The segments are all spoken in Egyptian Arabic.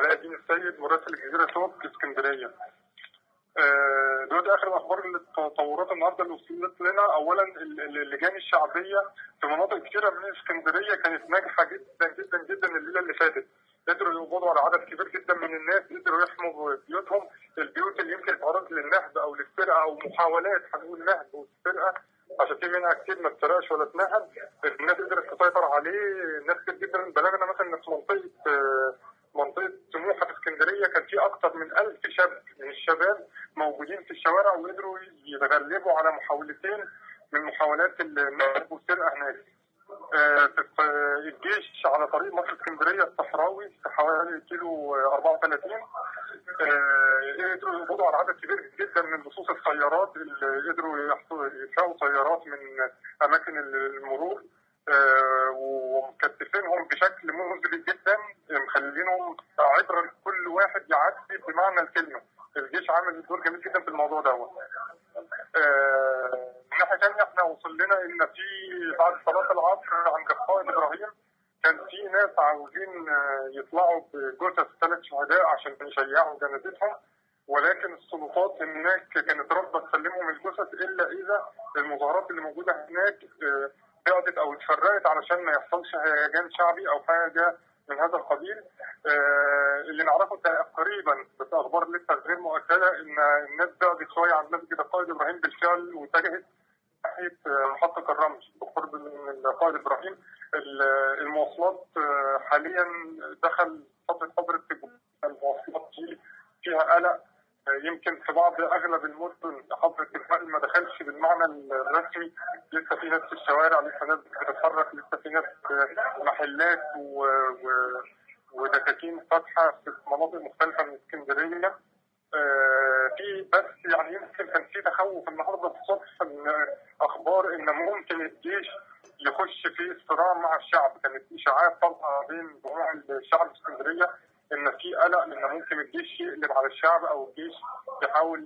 علاء الدين السيد مراسل الجزيره توب اسكندريه. آه، دلوقتي اخر الاخبار التطورات النهارده اللي وصلت لنا اولا اللجان الشعبيه في مناطق كثيره من اسكندريه كانت ناجحه جدا جدا جدا الليله اللي فاتت قدروا يقبضوا على عدد كبير جدا من الناس قدروا يحموا بيوتهم البيوت اللي يمكن تعرض للنهب او للسرقه او محاولات هنقول نهب والسرقه عشان في منها كتير ما اتسرقش ولا اتنهب الناس قدرت تسيطر عليه ناس كتير جدا بلغنا مثلا في منطقه آه، منطقه سموحه في اسكندريه كان في اكثر من 1000 شاب من الشباب موجودين في الشوارع وقدروا يتغلبوا على محاولتين من محاولات النهب والسرقه هناك. آه، في الجيش على طريق مصر اسكندريه الصحراوي في حوالي كيلو 34 آه، قدروا يقبضوا على عدد كبير جدا من لصوص السيارات اللي قدروا يسرقوا سيارات من اماكن المرور آه، ومكتفينهم بشكل مزري جدا مخلينهم عبره لكل واحد يعدي بمعنى الكلمه الجيش عامل دور جميل جدا في الموضوع دوت من ناحيه ثانيه احنا وصل لنا ان في بعد صلاه العصر عند القائد ابراهيم كان في ناس عاوزين يطلعوا بجثث ثلاث شهداء عشان يشيعوا جنازتهم ولكن السلطات هناك كانت رافضه تسلمهم الجثث الا اذا المظاهرات اللي موجوده هناك بعدت او اتفرقت علشان ما يحصلش هيجان شعبي او حاجه من هذا القبيل اللي نعرفه قريبا بس اخبار لسه غير مؤكده ان الناس بعدت شويه عن مسجد القائد ابراهيم بالفعل واتجهت ناحيه محطه الرمل بقرب من القائد ابراهيم المواصلات حاليا دخل فتره فتره المواصلات دي فيها قلق يمكن في بعض اغلب المدن حظر التلفاء ما دخلش بالمعنى الرسمي لسه في ناس في الشوارع لسه ناس بتتحرك لسه في ناس محلات و... و... ودكاكين فاتحه في مناطق مختلفه من اسكندريه في بس يعني يمكن كان في تخوف النهارده الصبح ان اخبار ان ممكن الجيش يخش في صراع مع الشعب كانت اشاعات طالعه بين جموع الشعب في اسكندريه ان في قلق ان ممكن الجيش يقلب على الشعب او الجيش يحاول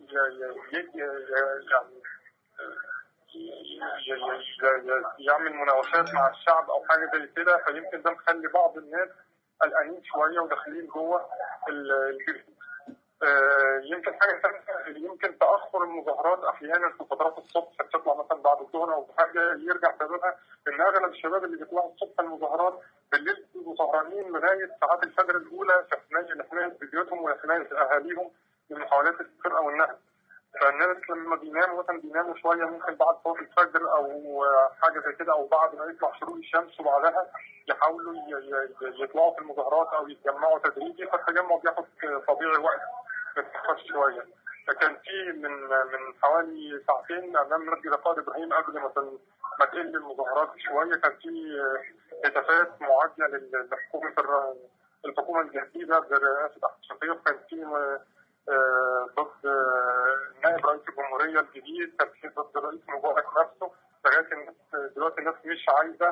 يعني يعمل مناوشات مع الشعب او حاجه زي كده فيمكن ده مخلي بعض الناس قلقانين شويه وداخلين جوه الجيش يمكن حاجه ثانيه يمكن تاخر المظاهرات احيانا في فترات الصبح بتطلع مثلا بعد الظهر او حاجه يرجع سببها ان اغلب الشباب اللي بيطلعوا الصبح المظاهرات بالليل بيبقوا سهرانين لغايه ساعات الفجر الاولى في حمايه لحمايه بيوتهم وحمايه اهاليهم من محاولات السرقه والنهب. فالناس لما بيناموا مثلا بيناموا شويه ممكن بعد صلاه الفجر او حاجه زي كده او بعد ما يطلع شروق الشمس وبعدها يحاولوا يطلعوا في المظاهرات او يتجمعوا تدريجي فالتجمع بياخد طبيعي وقت متاخر شويه. فكان في من من حوالي ساعتين امام مسجد القائد ابراهيم قبل ما ما تقل المظاهرات شويه كان في هتافات معاديه لحكومه الحكومه الجديده برئاسه احمد شفيق كان في ضد نائب رئيس الجمهوريه الجديد كان في ضد رئيس مبارك نفسه لغايه الناس دلوقتي الناس مش عايزه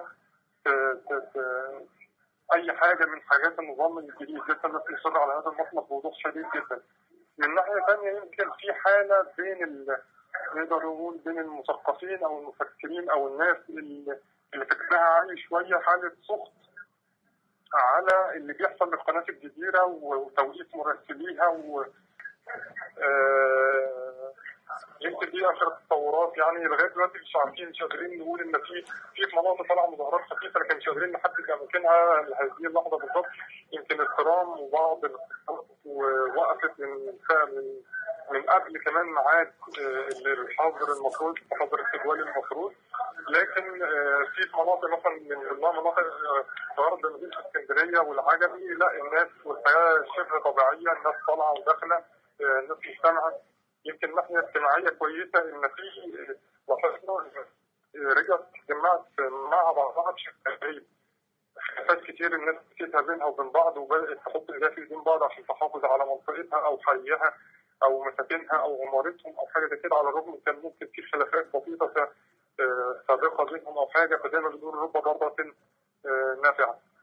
اي حاجه من حاجات النظام الجديد لسه الناس مصره على هذا المطلب بوضوح شديد جدا. من ناحيه ثانيه يمكن في حاله بين ال... نقدر نقول بين المثقفين او المفكرين او الناس اللي, اللي فكرها عالي شويه حاله سخط على اللي بيحصل لقناه الجزيره وتوقيف مراسليها و آه يمكن دي اخر التطورات يعني لغايه دلوقتي مش عارفين مش قادرين نقول ان في في في مناطق طالعه مظاهرات خفيفه لكن مش قادرين نحدد اماكنها لهذه اللحظه بالظبط يمكن الترام وبعض ووقفت من من من قبل كمان ميعاد الحظر المفروض حظر التجوال المفروض لكن في مناطق مثلا من ضمنها مناطق غرب مدينه اسكندريه والعجمي لا الناس والحياه شبه طبيعيه الناس طالعه وداخله الناس مجتمعه يمكن ناحيه اجتماعيه كويسه ان في لاحظنا رجعت جمعت مع بعضها بشكل غريب خلافات كتير الناس نسيتها بينها وبين بعض وبدات تحط ايديها في ايدين بعض عشان تحافظ على منطقتها او حيها او مساكنها او عمارتهم او حاجه زي كده على الرغم كان ممكن في خلافات بسيطه سابقه بينهم او حاجه فزي ما بنقول رب ضربه نافعه.